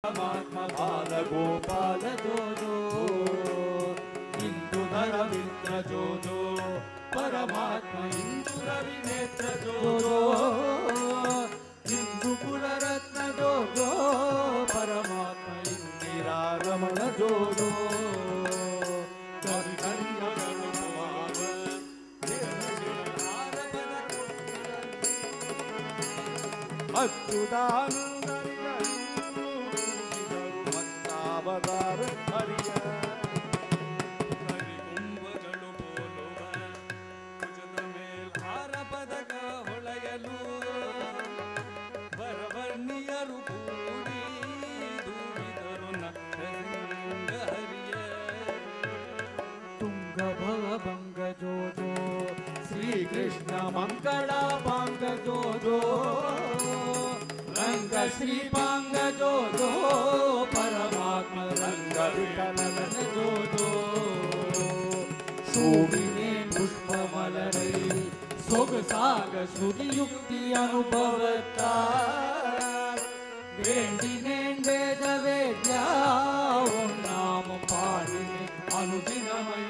ಪರಮಾತ್ಮ ಬಾಲ ಗೋಪಾಲ ಜೋಜೋ ಇಂದು ನರವಿಂದ್ರ ಜೋಜೋ ಪರಮಾತ್ಮ ಇಂದು ರವಿನೇತ್ರ ಜೋಜೋ ಇಂದು ಕುಲರತ್ನ ಜೋಜೋ ಪರಮಾತ್ಮ ಇಂದಿರಾ ರಮಣ ಜೋಜೋ ಕವಿ ಕಣ್ಣಗಳು ಮಾವ, ಅಚ್ಚುತಾನಂದರಿದರು ಹರಿಯ ಕರಿಗುಂಬಗಳು ಬೋಲುವ ಭುಜದ ಮೇಲ್ಹಾರ ಪದಕ ಹೊಳೆಯಲು ಬರವರ್ಣಿಯರು ಕೂಡಿ ದೂಡಿದರು ನಕ್ಕರಿಂಗ ಹರಿಯ ತುಂಗ ಭವ ಭಂಗ ಜೋಜೋ ಶ್ರೀಕೃಷ್ಣ ಮಂಗಳ ಪಾಂಗ ಜೋಜೋ ರಂಗ ಶ್ರೀಪಾಂಗ ಜೋಜೋ ಪರಮಾತ್ಮ ರಂಗ ವಿಠಲನ ಜೋಜೋ ಶೋಭಿನೆ ಪುಷ್ಪ ಮಲರೈ ಸೊಗಸಾಗ ಶ್ರುತಿಯುಕ್ತಿ ಅನುಭವತ್ತ வேண்டினேன் வேத வேத்யா உன் நாமம் பாடினேன் அனுதினமய